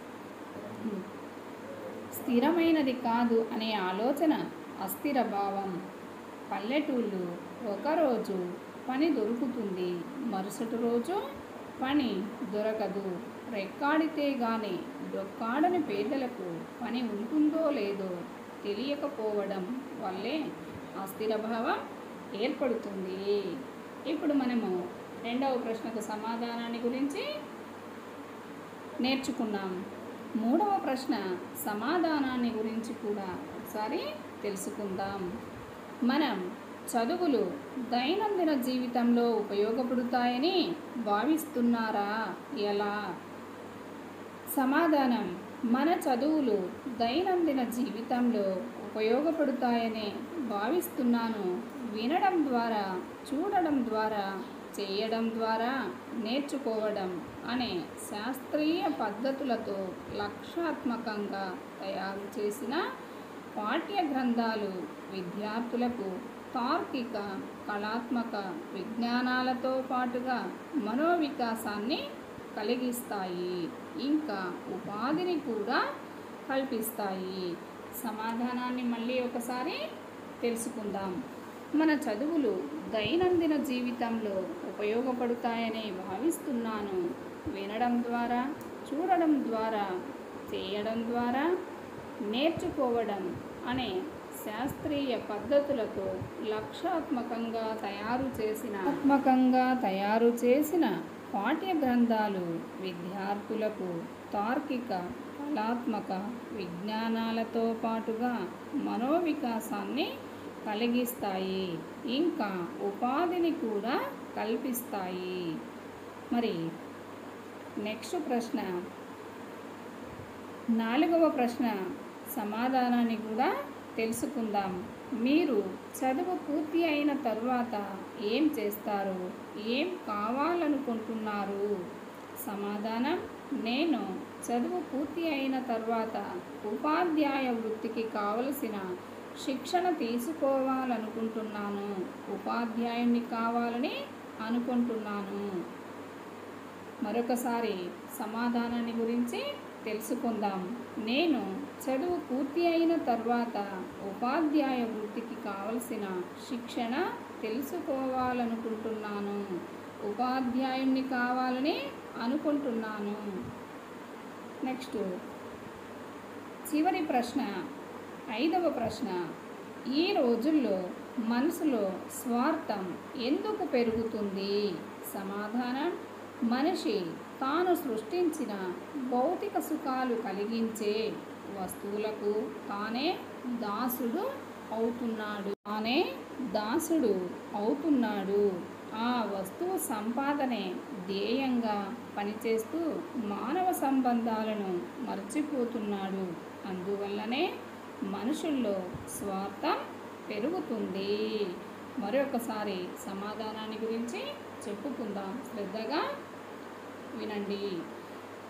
స్థిరమైనది కాదు అనే ఆలోచన అస్థిర భావం పల్లెటూళ్ళు ఒకరోజు పని దొరుకుతుంది మరుసటి రోజు పని దొరకదు రెక్కాడితే గాని డొక్కాడని పేదలకు పని ఉంటుందో లేదో తెలియకపోవడం వల్లే అస్థిర భావం ఏర్పడుతుంది ఇప్పుడు మనము రెండవ ప్రశ్నకు సమాధానాన్ని గురించి నేర్చుకున్నాం మూడవ ప్రశ్న సమాధానాన్ని గురించి కూడా ఒకసారి తెలుసుకుందాం మనం చదువులు దైనందిన జీవితంలో ఉపయోగపడుతాయని భావిస్తున్నారా ఎలా సమాధానం మన చదువులు దైనందిన జీవితంలో ఉపయోగపడుతాయని భావిస్తున్నాను వినడం ద్వారా చూడడం ద్వారా చేయడం ద్వారా నేర్చుకోవడం అనే శాస్త్రీయ పద్ధతులతో లక్ష్యాత్మకంగా తయారు చేసిన పాఠ్య గ్రంథాలు విద్యార్థులకు తార్కిక కళాత్మక విజ్ఞానాలతో పాటుగా మనోవికాసాన్ని కలిగిస్తాయి ఇంకా ఉపాధిని కూడా కల్పిస్తాయి సమాధానాన్ని మళ్ళీ ఒకసారి తెలుసుకుందాం మన చదువులు దైనందిన జీవితంలో ఉపయోగపడతాయని భావిస్తున్నాను వినడం ద్వారా చూడడం ద్వారా చేయడం ద్వారా నేర్చుకోవడం అనే శాస్త్రీయ పద్ధతులతో లక్ష్యాత్మకంగా తయారు చేసిన ఆత్మకంగా తయారు చేసిన పాఠ్య గ్రంథాలు విద్యార్థులకు తార్కిక కళాత్మక విజ్ఞానాలతో పాటుగా మనోవికాసాన్ని కలిగిస్తాయి ఇంకా ఉపాధిని కూడా కల్పిస్తాయి మరి నెక్స్ట్ ప్రశ్న నాలుగవ ప్రశ్న సమాధానాన్ని కూడా తెలుసుకుందాం మీరు చదువు పూర్తి అయిన తర్వాత ఏం చేస్తారు ఏం కావాలనుకుంటున్నారు సమాధానం నేను చదువు పూర్తి అయిన తర్వాత ఉపాధ్యాయ వృత్తికి కావలసిన శిక్షణ తీసుకోవాలనుకుంటున్నాను ఉపాధ్యాయుని కావాలని అనుకుంటున్నాను మరొకసారి సమాధానాన్ని గురించి తెలుసుకుందాం నేను చదువు పూర్తి అయిన తర్వాత ఉపాధ్యాయ వృత్తికి కావలసిన శిక్షణ తెలుసుకోవాలనుకుంటున్నాను ఉపాధ్యాయుణ్ణి కావాలని అనుకుంటున్నాను నెక్స్ట్ చివరి ప్రశ్న ఐదవ ప్రశ్న ఈ రోజుల్లో మనసులో స్వార్థం ఎందుకు పెరుగుతుంది సమాధానం మనిషి తాను సృష్టించిన భౌతిక సుఖాలు కలిగించే వస్తువులకు తానే దాసుడు అవుతున్నాడు తానే దాసుడు అవుతున్నాడు ఆ వస్తువు సంపాదనే ధ్యేయంగా పనిచేస్తూ మానవ సంబంధాలను మర్చిపోతున్నాడు అందువల్లనే మనుషుల్లో స్వార్థం పెరుగుతుంది మరొకసారి సమాధానాన్ని గురించి చెప్పుకుందాం శ్రద్ధగా వినండి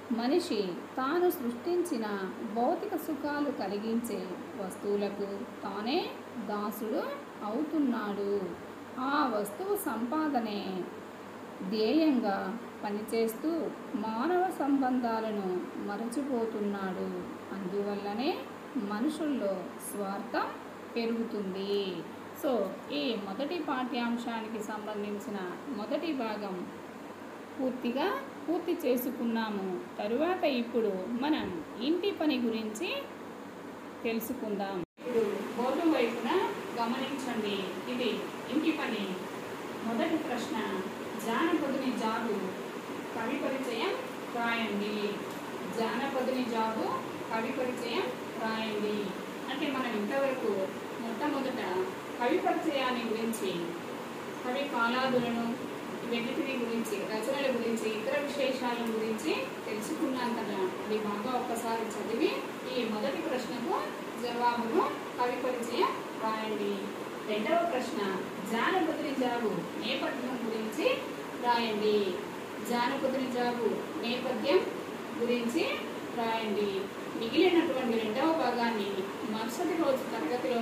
మనిషి తాను సృష్టించిన భౌతిక సుఖాలు కలిగించే వస్తువులకు తానే దాసుడు అవుతున్నాడు ఆ వస్తువు సంపాదనే ధ్యేయంగా పనిచేస్తూ మానవ సంబంధాలను మరచిపోతున్నాడు అందువల్లనే మనుషుల్లో స్వార్థం పెరుగుతుంది సో ఈ మొదటి పాఠ్యాంశానికి సంబంధించిన మొదటి భాగం పూర్తిగా పూర్తి చేసుకున్నాము తరువాత ఇప్పుడు మనం ఇంటి పని గురించి తెలుసుకుందాం ఇప్పుడు బోర్డు వైపున గమనించండి ఇది ఇంటి పని మొదటి ప్రశ్న జానపదుని జాబు కవి పరిచయం రాయండి జానపదుని జాబు కవి పరిచయం రాయండి అంటే మనం ఇంతవరకు మొట్టమొదట కవి పరిచయాన్ని గురించి కవి కాలాదులను వెన్నిటిని గురించి రచనల గురించి ఇతర విశేషాల గురించి తెలుసుకున్నాం కదా అది బాగా ఒక్కసారి చదివి ఈ మొదటి ప్రశ్నకు జవాబును కవి పరిచయం రాయండి రెండవ ప్రశ్న జానపదుని జాబు నేపథ్యం గురించి రాయండి జానపదుని జాబు నేపథ్యం గురించి రాయండి మిగిలినటువంటి రెండవ భాగాన్ని మరుసటి రోజు తరగతిలో